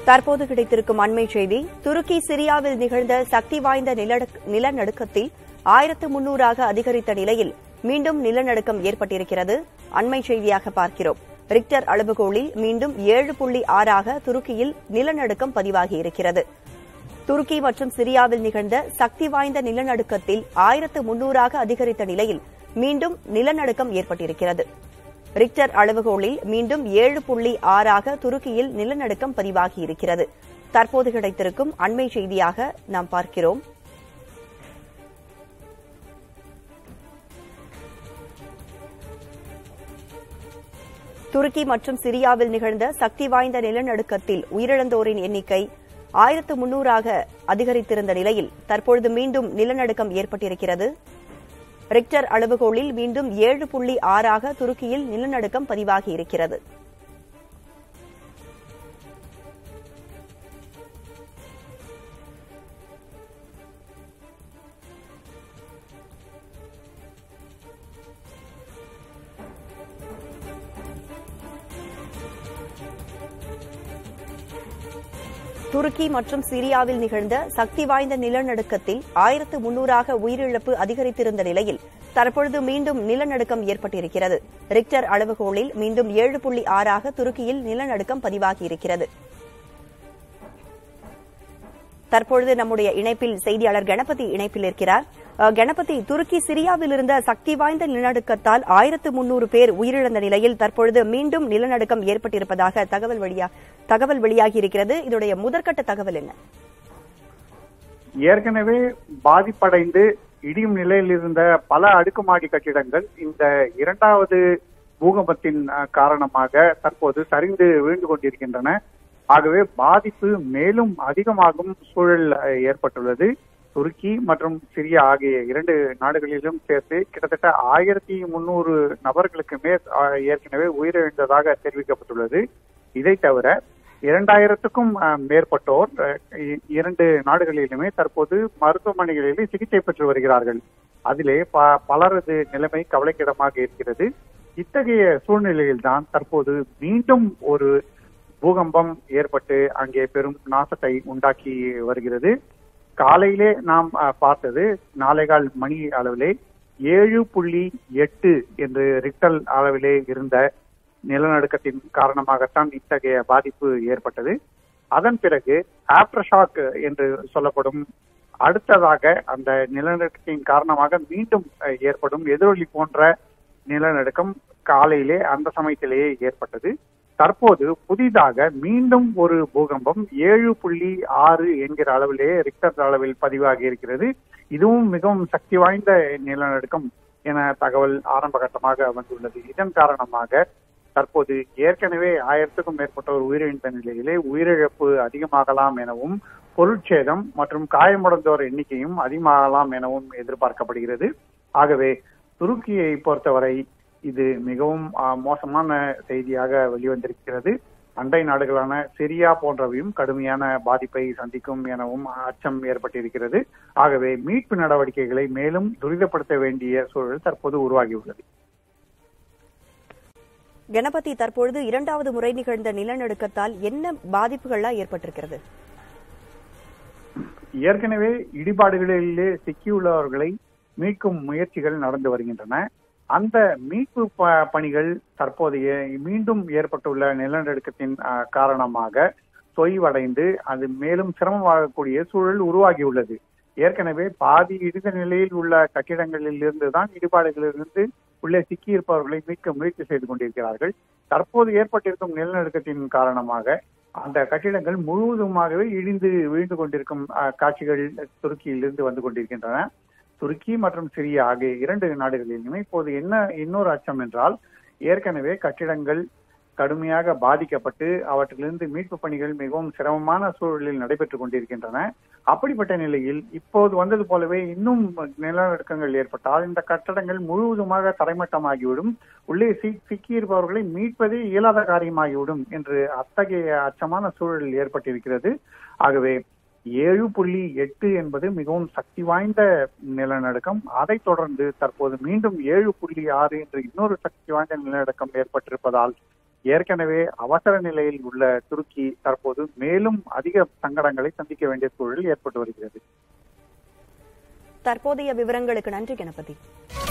தற்போது கிடைத்திருக்கும் அண்மை செய்தி துருக்கி சிரியாவில் நிகழ்ந்த சக்தி வாய்ந்த நிலநடுக்- நிலநடுக்கத்தில் ஆயிரத்து முன்னூறாக அதிகரித்த நிலையில் மீண்டும் நிலநடுக்கம் ஏற்பட்டிருக்கிறது அண்மை செய்தியாக பார்க்கிறோம் ரிக்டர் அளவுகோலில் மீண்டும் ஏழு புள்ளி ஆறாக துருக்கியில் நிலநடுக்கம் பதிவாகியிருக்கிறது துருக்கி மற்றும் சிரியாவில் நிகழ்ந்த சக்தி வாய்ந்த நிலநடுக்கத்தில் ஆயிரத்து முன்னூறாக அதிகரித்த நிலையில் மீண்டும் நிலநடுக்கம் ஏற்பட்டிருக்கிறது ரிக்டர் அளவுகோலில் மீண்டும் ஏழு புள்ளி ஆறாக துருக்கியில் நிலநடுக்கம் பதிவாகியிருக்கிறது தற்போது கிடைத்திருக்கும் அண்மை செய்தியாக நாம் பார்க்கிறோம் துருக்கி மற்றும் சிரியாவில் நிகழ்ந்த சக்தி வாய்ந்த நிலநடுக்கத்தில் உயிரிழந்தோரின் எண்ணிக்கை ஆயிரத்து முன்னூறாக அதிகரித்திருந்த நிலையில் தற்பொழுது மீண்டும் நிலநடுக்கம் ஏற்பட்டிருக்கிறது ரிக்டர் அளவுகோலில் மீண்டும் ஏழு புள்ளி ஆறாக துருக்கியில் நிலநடுக்கம் பதிவாகியிருக்கிறது துருக்கி மற்றும் சிரியாவில் நிகழ்ந்த சக்தி வாய்ந்த நிலநடுக்கத்தில் ஆயிரத்து முன்னூறாக உயிரிழப்பு அதிகரித்திருந்த நிலையில் தற்பொழுது மீண்டும் நிலநடுக்கம் ஏற்பட்டிருக்கிறது ரிக்டர் அளவுகோலில் மீண்டும் ஏழு புள்ளி ஆறாக துருக்கியில் நிலநடுக்கம் பதிவாகியிருக்கிறது தற்பொழுது நம்முடைய இணைப்பில் செய்தியாளர் கணபதி இணைப்பில் இருக்கிறார் அஹ், கணபதி துருக்கி சிரியாவில் இருந்த சக்தி வாய்ந்த நிலநடுக்கத்தால் ஆயிரத்து முன்னூறு பேர் உயிரிழந்த நிலையில் தற்பொழுது மீண்டும் நிலநடுக்கம் ஏற்பட்டிருப்பதாக தகவல் வழியா தகவல் வெளியாகி இருக்கிறது இதனுடைய முதற்கட்ட தகவல் என்ன ஏற்கனவே பாதிப்படைந்து இடியும் நிலையில் இருந்த பல அடுக்குமாடி கட்டிடங்கள் இந்த இரண்டாவது பூகம்பத்தின் அஹ், காரணமாக தற்போது சரிந்து வீழ்ந்து கொண்டிருக்கின்றன ஆகவே பாதிப்பு மேலும் அதிகமாகும் சூழல் அஹ், ஏற்பட்டுள்ளது துருக்கி மற்றும் சிரியா ஆகிய இரண்டு நாடுகளிலும் சேர்த்து கிட்டத்தட்ட ஆயிரத்தி முன்னூறு நபர்களுக்கு மேல் அஹ், ஏற்கனவே உயிரிழந்ததாக தெரிவிக்கப்பட்டுள்ளது இதை தவிர இரண்டாயிரத்துக்கும் அஹ், மேற்பட்டோர் அஹ், இ- இரண்டு நாடுகளிலுமே தற்போது மருத்துவமனைகளில் சிகிச்சை பெற்று வருகிறார்கள் அதிலே ப- பலரது நிலைமை கவலைக்கிடமாக இருக்கிறது இத்தகைய சூழ்நிலையில்தான் தற்போது மீண்டும் ஒரு பூகம்பம் ஏற்பட்டு அங்கே பெரும் நாசத்தை உண்டாக்கி வருகிறது காலையிலே நாம் அஹ், பார்த்தது நாளைகால் மணி அளவிலே ஏழு புள்ளி எட்டு என்று ரிக்டல் அளவிலே இருந்த நிலநடுக்கத்தின் காரணமாகத்தான் இத்தகைய பாதிப்பு ஏற்பட்டது அதன் பிறகு ஆப்டர் ஷாக் என்று சொல்லப்படும் அடுத்ததாக அந்த நிலநடுக்கத்தின் காரணமாக மீண்டும் அஹ், ஏற்படும் எதிரொலி போன்ற நிலநடுக்கம் காலையிலே அந்த சமயத்திலேயே ஏற்பட்டது தற்போது புதிதாக மீண்டும் ஒரு பூகம்பம் ஏழு புள்ளி ஆறு என்கிற அளவிலே ரிக்டர் அளவில் பதிவாகி இருக்கிறது இதுவும் மிகவும் சக்தி வாய்ந்த நிலநடுக்கம் என தகவல் ஆரம்ப கட்டமாக வந்துள்ளது இதன் காரணமாக தற்போது ஏற்கனவே ஆயிரத்துக்கும் மேற்பட்டோர் உயிரிழந்த நிலையிலே உயிரிழப்பு அதிகமாகலாம் எனவும் பொருட்சேதம் மற்றும் காயமடைந்தோர் எண்ணிக்கையும் அதிகமாகலாம் எனவும் எதிர்பார்க்கப்படுகிறது ஆகவே துருக்கியை பொறுத்தவரை இது மிகவும் ஆ, மோசமான செய்தியாக வெளிவந்திருக்கிறது அண்டை நாடுகளான சிரியா போன்றவையும் கடுமையான பாதிப்பை சந்திக்கும் எனவும் அச்சம் ஏற்பட்டிருக்கிறது ஆகவே மீட்பு நடவடிக்கைகளை மேலும் துரிதப்படுத்த வேண்டிய சூழல் தற்போது உருவாகியுள்ளது கணபதி தற்பொழுது இரண்டாவது முறை நிகழ்ந்த நிலநடுக்கத்தால் என்ன பாதிப்புகள்லாம் ஏற்பட்டிருக்கிறது ஏற்கனவே இடிபாடுகளிலே சிக்கியுள்ளவர்களை மீட்கும் முயற்சிகள் நடந்து வருகின்றன அந்த மீட்பு ப- பணிகள் தற்போதைய மீண்டும் ஏற்பட்டுள்ள நிலநடுக்கத்தின் அஹ், காரணமாக தொய்வடைந்து அது மேலும் சிரமமாகக்கூடிய சூழல் உருவாகியுள்ளது ஏற்கனவே பாதி இடிந்த நிலையில் உள்ள கட்டிடங்களில் இருந்து தான் இடிபாடுகளிலிருந்து உள்ளே சிக்கியிருப்பவர்களை மீட்க முயற்சி செய்து கொண்டிருக்கிறார்கள் தற்போது ஏற்பட்டிருக்கும் நிலநடுக்கத்தின் காரணமாக அந்த கட்டிடங்கள் முழுவதுமாகவே இடிந்து வீழ்ந்து கொண்டிருக்கும் அஹ், காட்சிகள் துருக்கியிலிருந்து வந்து கொண்டிருக்கின்றன துருக்கி மற்றும் சிரியா ஆகிய இரண்டு நாடுகளிலுமே இப்போது என்ன இன்னொரு அச்சம் என்றால் ஏற்கனவே கட்டிடங்கள் கடுமையாக பாதிக்கப்பட்டு அவற்றிலிருந்து மீட்பு பணிகள் மிகவும் சிரமமான சூழலில் நடைபெற்றுக் கொண்டிருக்கின்றன அப்படிப்பட்ட நிலையில் இப்போது வந்தது போலவே இன்னும் நிலநடுக்கங்கள் ஏற்பட்டால் இந்த கட்டடங்கள் முழுவதுமாக தரைமட்டமாகிவிடும் உள்ளே சி- சிக்கியிருப்பவர்களை மீட்பதே இயலாத காரியமாகிவிடும் என்று அத்தகைய அச்சமான சூழல் ஏற்பட்டிருக்கிறது ஆகவே ஏழு புள்ளி எட்டு என்பது மிகவும் சக்தி வாய்ந்த நிலநடுக்கம் அதைத் தொடர்ந்து தற்போது மீண்டும் ஏழு புள்ளி ஆறு என்ற இன்னொரு சக்தி வாய்ந்த நிலநடுக்கம் ஏற்பட்டிருப்பதால் ஏற்கனவே அவசர நிலையில் உள்ள துருக்கி தற்போது மேலும் அதிக சங்கடங்களை சந்திக்க வேண்டிய சூழல் ஏற்பட்டு வருகிறது தற்போதைய விவரங்களுக்கு நன்றி கணபதி